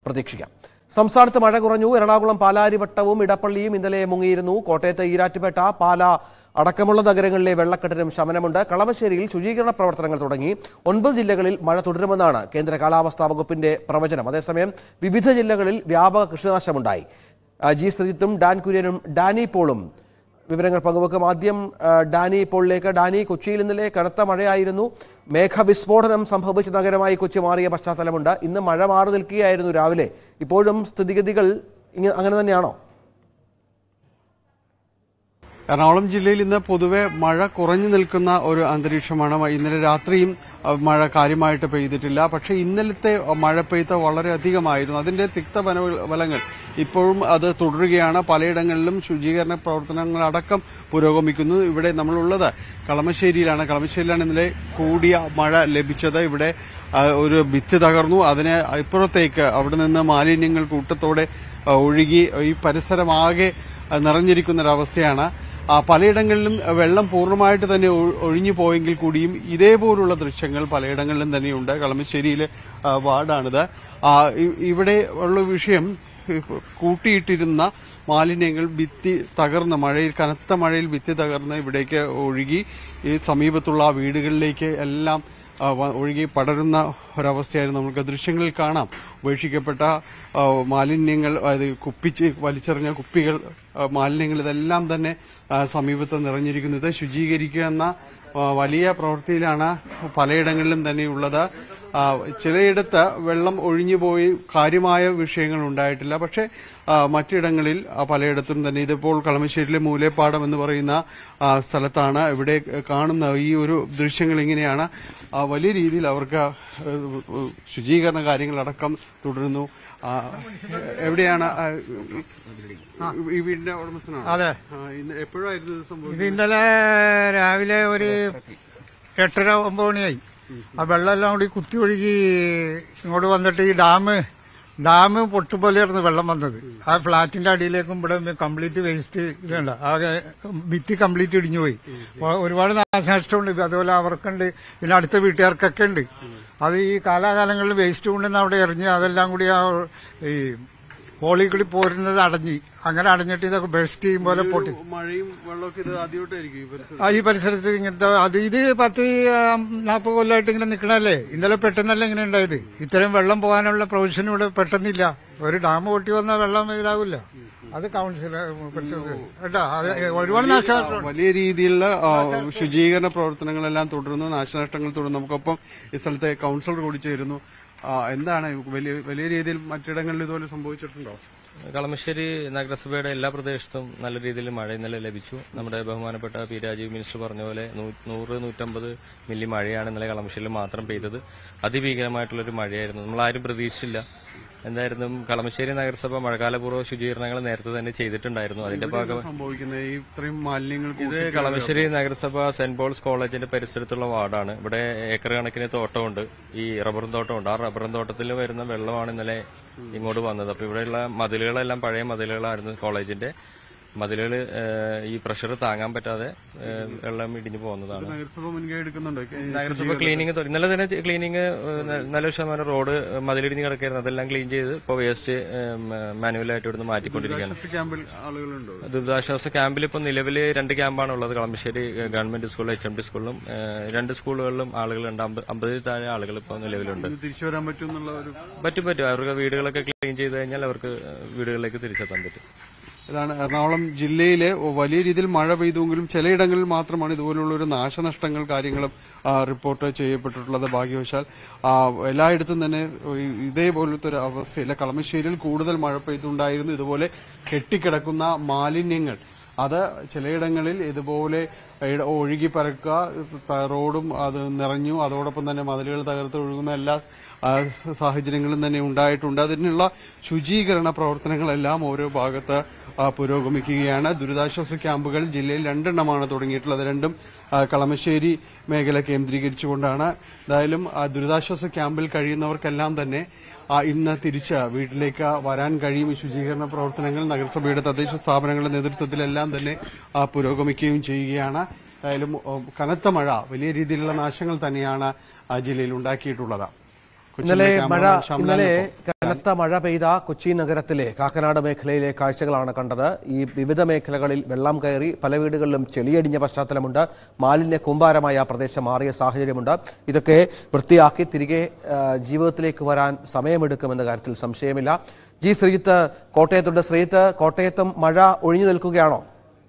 പ്രതീക്ഷിക്കാം സംസ്ഥാനത്ത് മഴ കുറഞ്ഞു എറണാകുളം പാലാരിവട്ടവും ഇടപ്പള്ളിയും ഇന്നലെ മുങ്ങിയിരുന്നു കോട്ടയത്ത് ഈരാറ്റുപേട്ട പാല അടക്കമുള്ള നഗരങ്ങളിലെ വെള്ളക്കെട്ടിനും ശമനമുണ്ട് കളമശ്ശേരിയിൽ ശുചീകരണ പ്രവർത്തനങ്ങൾ തുടങ്ങി ഒൻപത് ജില്ലകളിൽ മഴ തുടരുമെന്നാണ് കേന്ദ്ര കാലാവസ്ഥാ വകുപ്പിന്റെ പ്രവചനം അതേസമയം വിവിധ ജില്ലകളിൽ വ്യാപക കൃഷിനാശമുണ്ടായി ആ, ജി ശ്രീജിത്തും ഡാൻ കുര്യനും ഡാനി പോളും വിവരങ്ങൾ പങ്കുവെക്കും ആദ്യം ആ, ഡാനി പോളിലേക്ക് ഡാനി കൊച്ചിയിൽ ഇന്നലെ കനത്ത മഴയായിരുന്നു മേഘവിസ്ഫോടനം സംഭവിച്ച നഗരമായി കൊച്ചി മാറിയ പശ്ചാത്തലമുണ്ട് ഇന്ന് മഴ മാറി നിൽക്കുകയായിരുന്നു രാവിലെ ഇപ്പോഴും സ്ഥിതിഗതികൾ ഇങ്ങ അങ്ങനെ തന്നെയാണോ എറണാകുളം ജില്ലയിൽ ഇന്ന് പൊതുവെ മഴ കുറഞ്ഞു നിൽക്കുന്ന ഒരു അന്തരീക്ഷമാണ് ഇന്നലെ രാത്രിയും അഹ്, മഴ കാര്യമായിട്ട് പെയ്തിട്ടില്ല പക്ഷേ ഇന്നലത്തെ മഴ പെയ്ത്ത വളരെയധികമായിരുന്നു അതിന്റെ തിക്തഫല ഫലങ്ങൾ ഇപ്പോഴും അത് തുടരുകയാണ് പലയിടങ്ങളിലും ശുചീകരണ പ്രവർത്തനങ്ങളടക്കം പുരോഗമിക്കുന്നു ഇവിടെ നമ്മളുള്ളത് കളമശ്ശേരിയിലാണ് കളമശ്ശേരിയിലാണ് ഇന്നലെ കൂടിയ മഴ ലഭിച്ചത് ഇവിടെ ആ, ഒരു ഭിത്തി തകർന്നു അതിന് ഇപ്പുറത്തേക്ക് അവിടെ നിന്ന് മാലിന്യങ്ങൾ കൂട്ടത്തോടെ ആ, ഒഴുകി ഈ പരിസരമാകെ ആ, നിറഞ്ഞിരിക്കുന്നൊരവസ്ഥയാണ് ആ, പലയിടങ്ങളിലും വെള്ളം പൂർണ്ണമായിട്ട് തന്നെ ഒ- ഒഴിഞ്ഞു പോയെങ്കിൽ കൂടിയും ഇതേപോലുള്ള ദൃശ്യങ്ങൾ പലയിടങ്ങളിലും തന്നെയുണ്ട് കളമശ്ശേരിയിലെ ആ, വാർഡാണിത് ആ, ഇ- ഇവിടെ ഉള്ള വിഷയം കൂട്ടിയിട്ടിരുന്ന മാലിന്യങ്ങൾ ഭിത്തി തകർന്ന് മഴയിൽ കനത്ത മഴയിൽ ഭിത്തി തകർന്ന് ഇവിടേക്ക് ഒഴുകി ഈ സമീപത്തുള്ള ആ വീടുകളിലേക്ക് എല്ലാം ആ, വ- ഒഴുകി പടരുന്ന ഒരവസ്ഥയായിരുന്നു നമുക്ക് ദൃശ്യങ്ങളിൽ കാണാം ഉപേക്ഷിക്കപ്പെട്ട ആ, മാലിന്യങ്ങൾ അത് കുപ്പിച്ച് വലിച്ചെറിഞ്ഞ കുപ്പികൾ ആ, മാലിന്യങ്ങൾ ഇതെല്ലാം തന്നെ ആ, സമീപത്ത് നിറഞ്ഞിരിക്കുന്നത് ശുചീകരിക്കുക എന്ന ആ, വലിയ പ്രവൃത്തിയിലാണ് പലയിടങ്ങളിലും തന്നെയുള്ളത് ആ, ചിലയിടത്ത് വെള്ളം ഒഴിഞ്ഞുപോയി കാര്യമായ വിഷയങ്ങൾ ഉണ്ടായിട്ടില്ല പക്ഷേ ആ, മറ്റിടങ്ങളിൽ ആ, പലയിടത്തും തന്നെ ഇതിപ്പോൾ കളമശ്ശേരിയിലെ മൂലേപ്പാടം എന്ന് പറയുന്ന ആ, സ്ഥലത്താണ് ഇവിടെ കാണുന്ന ഈ ഒരു ദൃശ്യങ്ങൾ ഇങ്ങനെയാണ് ആ, വലിയ രീതിയിൽ അവർക്ക് ഏഹ്, ശുചീകരണ കാര്യങ്ങളടക്കം തുടരുന്നു ആ, എവിടെയാണ് ആ, ഈ- ഈ വീടിന്റെ ഉടമസ്ഥനാണ് അതെ എപ്പോഴായിരുന്നു ഇത് സംഭവിച്ചത് ഇത് ഇന്നലെ രാവിലെ ഒരു എട്ടര ഒമ്പത് മണിയായി ആ വെള്ളമെല്ലാം കൂടി കുത്തി ഒഴുകി ഇങ്ങോട്ട് വന്നിട്ട് ഈ ഡാം ഡാം പൊട്ടുപോലെയായിരുന്നു വെള്ളം വന്നത് ആ ഫ്ളാറ്റിന്റെ അടിയിലേക്കും ഇവിടെ കംപ്ലീറ്റ് വേസ്റ്റ് ഇതുണ്ട് ആകെ ഭിത്തി കംപ്ലീറ്റ് ഇടിഞ്ഞു പോയി ഒ- ഒരുപാട് നാശനഷ്ടമുണ്ട് ഇപ്പൊ അതുപോലെ അവർക്കുണ്ട് പിന്നെ അടുത്ത വീട്ടുകാർക്കൊക്കെ ഉണ്ട് അത് ഈ കാലാകാലങ്ങളിൽ വേസ്റ്റ് കൊണ്ടുവന്ന് അവിടെ എറിഞ്ഞ് അതെല്ലാം കൂടി ആ ഈ ഹോളി കൂടി പോരുന്നത് അടഞ്ഞി അങ്ങനെ അടഞ്ഞിട്ട് ഇതൊക്കെ ബെസ്റ്റ് ചെയ്യും പോലെ പൊട്ടി മഴയും വെള്ളമൊക്കെ ഇത് ആദ്യമായിട്ടായിരിക്കും ഈ പരിസരത്ത് ആ ഈ പരിസരത്ത് ഇങ്ങനത്തെ അത് ഇത് പത്ത് നാൽപ്പത് കൊല്ലമായിട്ട് ഇങ്ങനെ നിൽക്കണല്ലേ ഇന്നലെ പെട്ടെന്നല്ല ഇങ്ങനെ ഉണ്ടായത് ഇത്രയും വെള്ളം പോകാനുള്ള പ്രൊവിഷൻ ഇവിടെ പെട്ടെന്നില്ല ഒരു ഡാം പൊട്ടി വന്ന വെള്ളം ഇതാവില്ല അത് കൗൺസിൽ കേട്ടോ അത് ഒരുപാട് നാശമായിട്ടുണ്ട് വലിയ രീതിയിലുള്ള ആ, ശുചീകരണ പ്രവർത്തനങ്ങളെല്ലാം തുടരുന്നു നാശനഷ്ടങ്ങൾ തുടരുന്നു നമുക്കൊപ്പം ഈ സ്ഥലത്തെ കൗൺസിലർ കൂടി ചേരുന്നു ആ, എന്താണ് വലിയ വലിയ രീതിയിൽ മറ്റിടങ്ങളിൽ ഇതുപോലെ സംഭവിച്ചിട്ടുണ്ടോ കളമശ്ശേരി നഗരസഭയുടെ എല്ലാ പ്രദേശത്തും നല്ല രീതിയിൽ മഴ ഇന്നലെ ലഭിച്ചു നമ്മുടെ ബഹുമാനപ്പെട്ട പി രാജീവ് മിനിസ്റ്റർ പറഞ്ഞ പോലെ നൂ- നൂറ് നൂറ്റമ്പത് മില്ലി മഴയാണ് ഇന്നലെ കളമശ്ശേരിയിൽ മാത്രം പെയ്തത് അതിഭീകരമായിട്ടുള്ളൊരു മഴയായിരുന്നു നമ്മൾ ആരും പ്രതീക്ഷിച്ചില്ല എന്തായാലും കളമശ്ശേരി നഗരസഭ മഴക്കാലപൂർവ്വ ശുചീകരണങ്ങൾ നേരത്തെ തന്നെ ചെയ്തിട്ടുണ്ടായിരുന്നു അതിന്റെ ഭാഗമായി സംഭവിക്കുന്നത് ഈ ഇത്രയും മാലിന്യങ്ങൾ ഇത് കളമശ്ശേരി നഗരസഭ സെന്റ് പോൾസ് കോളേജിന്റെ പരിസരത്തുള്ള വാർഡാണ് ഇവിടെ ഏക്കർ കണക്കിന് തോട്ടമുണ്ട് ഈ റബ്ബറും തോട്ടമുണ്ട് ആ റബ്ബറും തോട്ടത്തിൽ വരുന്ന വെള്ളമാണ് ഇന്നലെ ഇങ്ങോട്ട് വന്നത് അപ്പൊ ഇവിടെയുള്ള മതിലുകളെല്ലാം പഴയ മതിലുകളായിരുന്നു കോളേജിന്റെ മതിലുകൾ ഈ പ്രഷർ താങ്ങാൻ പറ്റാതെ ഏഹ്, വെള്ളം ഇടിഞ്ഞു പോകുന്നതാണ് നഗരസഭ മുൻകൈ എടുക്കുന്നുണ്ടോ നഗരസഭ ക്ലീനിങ് തുടങ്ങി. ഇന്നലെ തന്നെ ക്ലീനിങ് നല്ല ശതമാനം റോഡ് മതിലിടിഞ്ഞ് കിടക്കായിരുന്നു അതെല്ലാം ക്ലീൻ ചെയ്ത് ഇപ്പോൾ വേസ്റ്റ് മാനുവലായിട്ട് ഇവിടുന്ന് മാറ്റിക്കൊണ്ടിരിക്കുകയാണ് ക്യാമ്പിൽ ആളുകളുണ്ടോ ദുരിതാശ്വാസ ക്യാമ്പിൽ ഇപ്പോൾ നിലവിൽ രണ്ട് ക്യാമ്പാണ് ഉള്ളത് കളമശ്ശേരി ഏഹ്, ഗവൺമെന്റ് സ്കൂളിലും എച്ച് എം ടി സ്കൂളിലും ഏഹ്, രണ്ട് സ്കൂളുകളിലും ആളുകളുണ്ട് അമ്പ- അമ്പതിൽ താഴെ ആളുകൾ ഇപ്പോൾ നിലവിലുണ്ട് ഇത് തിരിച്ചു വരാൻ പറ്റും എന്നുള്ള ഒരു പറ്റും പറ്റും അവർക്ക് വീടുകളൊക്കെ ക്ലീൻ ചെയ്ത് കഴിഞ്ഞാൽ അവർക്ക് വീടുകളിലേക്ക് തിരിച്ചെത്താൻ പറ്റും ഇതാണ് എറണാകുളം ജില്ലയിലെ വലിയ രീതിയിൽ മഴ പെയ്തുവെങ്കിലും ചിലയിടങ്ങളിൽ മാത്രമാണ് ഇതുപോലുള്ള ഒരു നാശനഷ്ടങ്ങൾ കാര്യങ്ങളും ആ, റിപ്പോർട്ട് ചെയ്യപ്പെട്ടിട്ടുള്ളത് ഭാഗ്യവശാൽ ആ, എല്ലായിടത്തും തന്നെ ഈ- ഇതേപോലത്തെ ഒരു അവസ്ഥയില്ല കളമശ്ശേരിയിൽ കൂടുതൽ മഴ പെയ്തുണ്ടായിരുന്നു ഇതുപോലെ കെട്ടിക്കിടക്കുന്ന മാലിന്യങ്ങൾ അത് ചിലയിടങ്ങളിൽ ഇതുപോലെ ഇട- ഒഴുകി പരക്കുക ത- റോഡും അത് നിറഞ്ഞു അതോടൊപ്പം തന്നെ മതിലുകൾ തകർത്ത് ഒഴുകുന്ന എല്ലാ ആ, സാഹചര്യങ്ങളും തന്നെ ഉണ്ടായിട്ടുണ്ട് അതിനുള്ള ശുചീകരണ പ്രവർത്തനങ്ങളെല്ലാം ഓരോ ഭാഗത്ത് ആ, പുരോഗമിക്കുകയാണ് ദുരിതാശ്വാസ ക്യാമ്പുകൾ ജില്ലയിൽ രണ്ടെണ്ണമാണ് തുടങ്ങിയിട്ടുള്ളത് രണ്ടും ആ, കളമശ്ശേരി മേഖല കേന്ദ്രീകരിച്ചുകൊണ്ടാണ് എന്തായാലും ആ ദുരിതാശ്വാസ ക്യാമ്പിൽ കഴിയുന്നവർക്കെല്ലാം തന്നെ ആ, ഇന്ന് തിരിച്ച് വീട്ടിലേക്ക് വരാൻ കഴിയും ഈ ശുചീകരണ പ്രവർത്തനങ്ങൾ നഗരസഭയുടെ തദ്ദേശ സ്ഥാപനങ്ങളുടെ നേതൃത്വത്തിലെല്ലാം തന്നെ ആ, പുരോഗമിക്കുകയും ചെയ്യുകയാണ് എന്തായാലും ഓ, കനത്ത മഴ വലിയ രീതിയിലുള്ള നാശങ്ങൾ തന്നെയാണ് ആ ജില്ലയിൽ ഉണ്ടാക്കിയിട്ടുള്ളത് ഇന്നലെ കൊച്ചിയിലെ മഴ ക്യാമറമാൻ ശ്യാംലാലിനൊപ്പം. ഇന്നലെ കനത്ത മഴ പെയ്ത കൊച്ചി നഗരത്തിലെ കാക്കനാട് മേഖലയിലെ കാഴ്ചകളാണ് കണ്ടത് ഈ വിവിധ മേഖലകളിൽ വെള്ളം കയറി പല വീടുകളിലും ചെളിയടിഞ്ഞ പശ്ചാത്തലമുണ്ട് മാലിന്യ കൂമ്പാരമായ ആ പ്രദേശം മാറിയ സാഹചര്യമുണ്ട് ഇതൊക്കെ വൃത്തിയാക്കി തിരികെ ആ, ജീവിതത്തിലേക്ക് വരാൻ സമയമെടുക്കുമെന്ന കാര്യത്തിൽ സംശയമില്ല ജി ശ്രീജിത്ത് കോട്ടയത്തുണ്ട് ശ്രീജിത്ത് കോട്ടയത്തും മഴ ഒഴിഞ്ഞു നിൽക്കുകയാണോ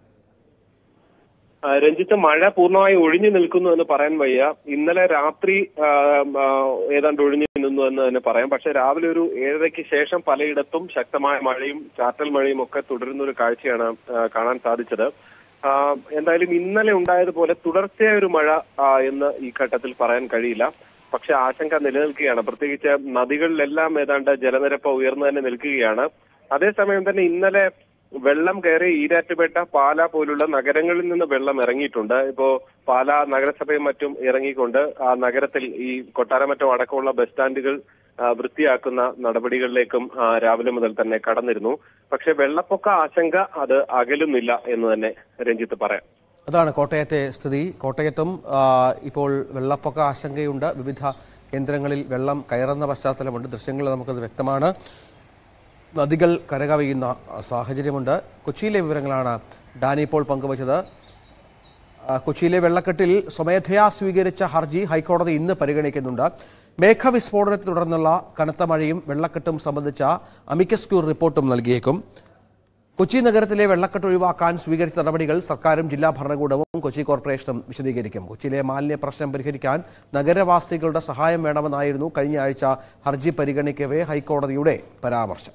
ആ, രഞ്ജിത്ത് മഴ പൂർണ്ണമായി ഒഴിഞ്ഞു നിൽക്കുന്നു എന്ന് പറയാൻ വയ്യ ഇന്നലെ രാത്രി ആ, ആ, ഏതാണ്ട് ഒഴിഞ്ഞു നിന്നു എന്ന് തന്നെ പറയാം പക്ഷെ രാവിലെ ഒരു ഏഴരയ്ക്ക് ശേഷം പലയിടത്തും ശക്തമായ മഴയും ചാറ്റൽ മഴയും ഒക്കെ തുടരുന്ന ഒരു കാഴ്ചയാണ് ആ, കാണാൻ സാധിച്ചത് ആ, എന്തായാലും ഇന്നലെ ഉണ്ടായതുപോലെ തുടർച്ചയായ ഒരു മഴ ആ, എന്ന് ഈ ഘട്ടത്തിൽ പറയാൻ കഴിയില്ല പക്ഷെ ആശങ്ക നിലനിൽക്കുകയാണ് പ്രത്യേകിച്ച് നദികളിലെല്ലാം ഏതാണ്ട് ജലനിരപ്പ് ഉയർന്നു തന്നെ നിൽക്കുകയാണ് അതേസമയം തന്നെ ഇന്നലെ വെള്ളം കയറി ഈരാറ്റുപേട്ട പാല പോലുള്ള നഗരങ്ങളിൽ നിന്ന് വെള്ളം ഇറങ്ങിയിട്ടുണ്ട് ഇപ്പോ പാല നഗരസഭയും മറ്റും ഇറങ്ങിക്കൊണ്ട് ആ നഗരത്തിൽ ഈ കൊട്ടാരമറ്റം അടക്കമുള്ള ബസ് സ്റ്റാൻഡുകൾ ആ, വൃത്തിയാക്കുന്ന നടപടികളിലേക്കും ആ, രാവിലെ മുതൽ തന്നെ കടന്നിരുന്നു പക്ഷെ വെള്ളപ്പൊക്ക ആശങ്ക അത് അകലുന്നില്ല എന്ന് തന്നെ രഞ്ജിത്ത് പറയാം അതാണ് കോട്ടയത്തെ സ്ഥിതി കോട്ടയത്തും ആ, ഇപ്പോൾ വെള്ളപ്പൊക്ക ആശങ്കയുണ്ട് വിവിധ കേന്ദ്രങ്ങളിൽ വെള്ളം കയറുന്ന പശ്ചാത്തലമുണ്ട് ദൃശ്യങ്ങളിൽ നമുക്കത് വ്യക്തമാണ് നദികൾ കരകവിയുന്ന സാഹചര്യമുണ്ട് കൊച്ചിയിലെ വിവരങ്ങളാണ് ഡാനി ഇപ്പോൾ പങ്കുവച്ചത് ആ, കൊച്ചിയിലെ വെള്ളക്കെട്ടിൽ സ്വമേധയാ സ്വീകരിച്ച ഹർജി ഹൈക്കോടതി ഇന്ന് പരിഗണിക്കുന്നുണ്ട് മേഘവിസ്ഫോടനത്തെ തുടർന്നുള്ള കനത്ത മഴയും വെള്ളക്കെട്ടും സംബന്ധിച്ച അമിക്കസ് ക്യൂർ റിപ്പോർട്ടും നൽകിയേക്കും കൊച്ചി നഗരത്തിലെ വെള്ളക്കെട്ട് ഒഴിവാക്കാൻ സ്വീകരിച്ച നടപടികൾ സർക്കാരും ജില്ലാ ഭരണകൂടവും കൊച്ചി കോർപ്പറേഷനും വിശദീകരിക്കും കൊച്ചിയിലെ മാലിന്യ പ്രശ്നം പരിഹരിക്കാൻ നഗരവാസികളുടെ സഹായം വേണമെന്നായിരുന്നു കഴിഞ്ഞ ആഴ്ച ഹർജി പരിഗണിക്കവേ ഹൈക്കോടതിയുടെ പരാമർശം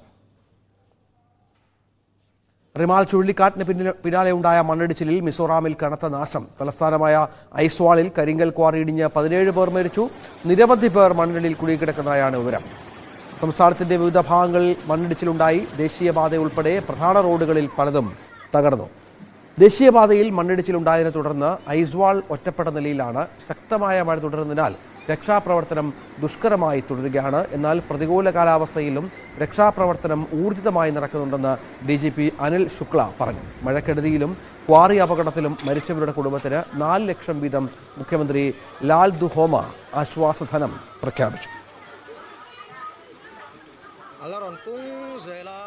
റിമാൽ ചുഴലിക്കാറ്റിന് പിന്നിൽ പിന്നാലെ ഉണ്ടായ മണ്ണിടിച്ചിലിൽ മിസോറാമിൽ കനത്ത നാശം തലസ്ഥാനമായ ഐസ്വാളിൽ കരിങ്കൽ ക്വാറി ഇടിഞ്ഞ് പതിനേഴ് പേർ മരിച്ചു നിരവധി പേർ മണ്ണിടിൽ കുടുങ്ങിക്കിടക്കുന്നതായാണ് വിവരം സംസ്ഥാനത്തിന്റെ വിവിധ ഭാഗങ്ങളിൽ മണ്ണിടിച്ചിലുണ്ടായി ദേശീയപാത ഉൾപ്പെടെ പ്രധാന റോഡുകളിൽ പലതും തകർന്നു ദേശീയപാതയിൽ മണ്ണിടിച്ചിലുണ്ടായതിനെ തുടർന്ന് ഐസ്വാൾ ഒറ്റപ്പെട്ട നിലയിലാണ് ശക്തമായ മഴ തുടരുന്നതിനാൽ രക്ഷാപ്രവർത്തനം ദുഷ്കരമായി തുടരുകയാണ് എന്നാൽ പ്രതികൂല കാലാവസ്ഥയിലും രക്ഷാപ്രവർത്തനം ഊർജിതമായി നടക്കുന്നുണ്ടെന്ന് D G P Anil Shukla പറഞ്ഞു മഴക്കെടുതിയിലും ക്വാറി അപകടത്തിലും മരിച്ചവരുടെ കുടുംബത്തിന് നാല് ലക്ഷം വീതം മുഖ്യമന്ത്രി ലാൽ ദുഹോമ ആശ്വാസധനം പ്രഖ്യാപിച്ചു Alors on pose la